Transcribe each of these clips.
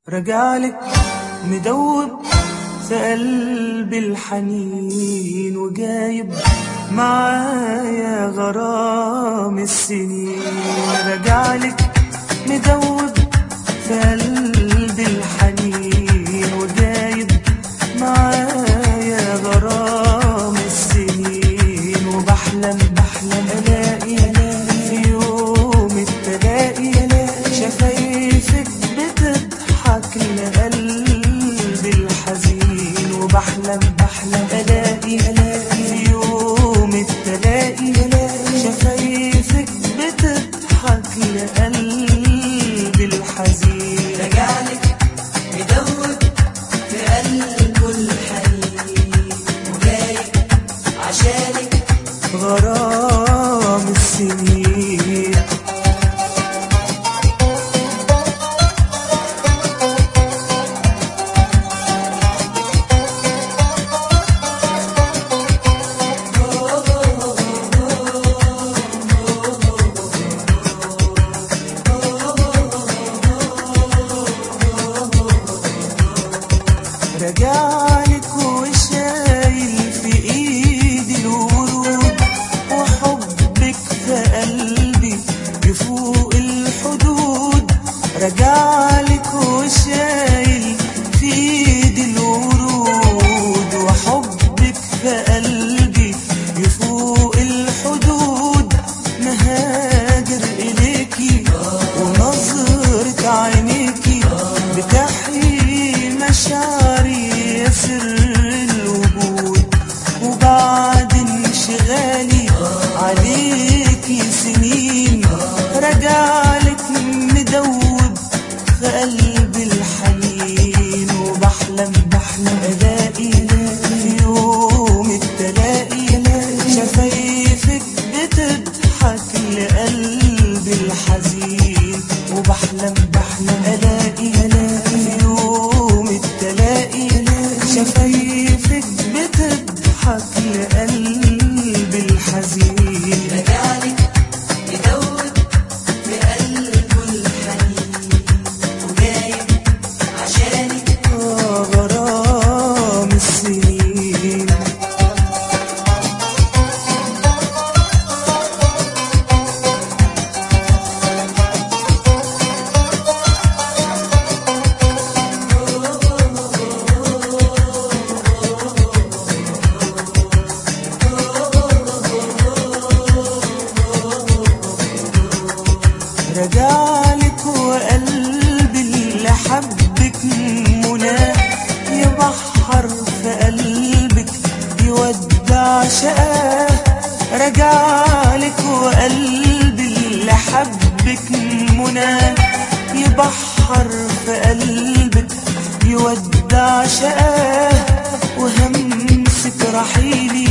رجعلك مدوب في قلبي الحنين وجايب معايا غرام السنين رجعلك مدوب في قلبي الحنين وجايب معايا غرام السنين وبحلم بحلم الاقي في يوم التلاقي شفايفك بتضحك لقلبي الحزين وبحلم بحلم الاقي في يوم التلاقي شفايفك بتضحك لقلبي الحزين رجعلك مدوب في قلبه الحنين وجايب عشانك غرام السنين رجعلك وشايل في ايدي الورود وحبك في قلبي يفوق الحدود رجعلك وشايل في ايدي الورود وحبك في قلبي يفوق الحدود مهاجر اليكي ونظرة عينيكي بتحيي مشاعري يا سر الوجود وبعد انشغالي عليكي سنين رجعلك مدوب في قلبي الحنين وبحلم بحلم الاقي في يوم التلاقي شفايفك بتضحك لقلبي الحزين وبحلم بحلم الاقي في يوم التلاقي شفايفك بتضحك لقلبي الحزين رجعلك مدوب في قلبه الحنين وجايب عشانك آه، غرام السنين رجعلك وقلبي اللي حبك منى يبحر في قلبك يودع شقاه رجعلك وقلبي اللي حبك منى يبحر في قلبك يودع شقاه وهمسك رحيلي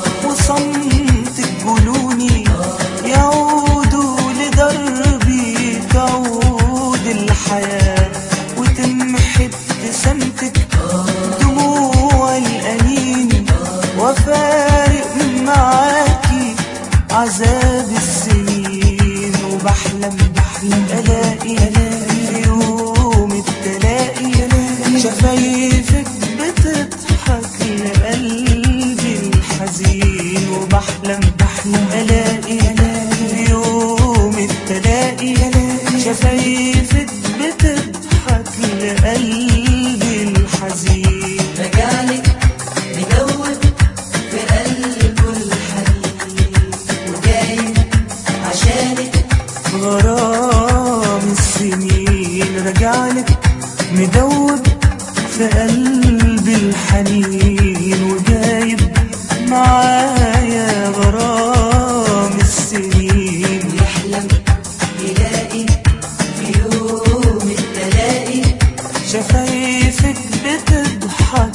وصمتك جنوني يعودوا لدربي تعود الحياة وتمحي ابتسامتك دموع الأنين وفارق معاكي عذاب السنين وبحلم بحلم ألاقي في يوم التلاقي شفايفك بتضحك لقلبي الحزين وبحلم بحلم ألاقي في يوم التلاقي شفايفك بتضحك لقلبي الحزين رجعلك مدوب في قلبه الحنين وجايب عشانك غرام السنين رجعلك مدوب في قلبي الحنين وجايب معايا غرام السنين يحلم يلاقي في يوم التلاقي شفايفك بتضحك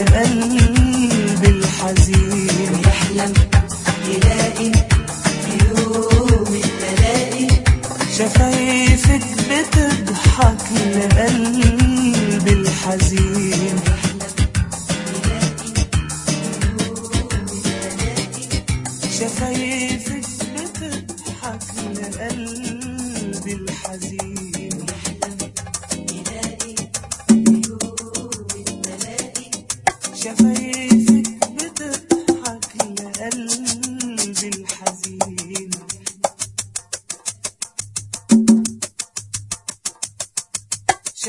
لقلبي الحزين يحلم يلاقي في يوم التلاقي شفايفك بتضحك لقلبي الحزين شفايفك بتضحك لقلبي الحزين يلاقي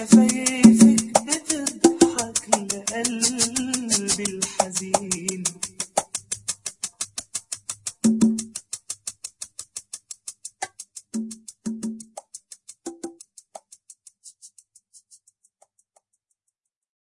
شفايفك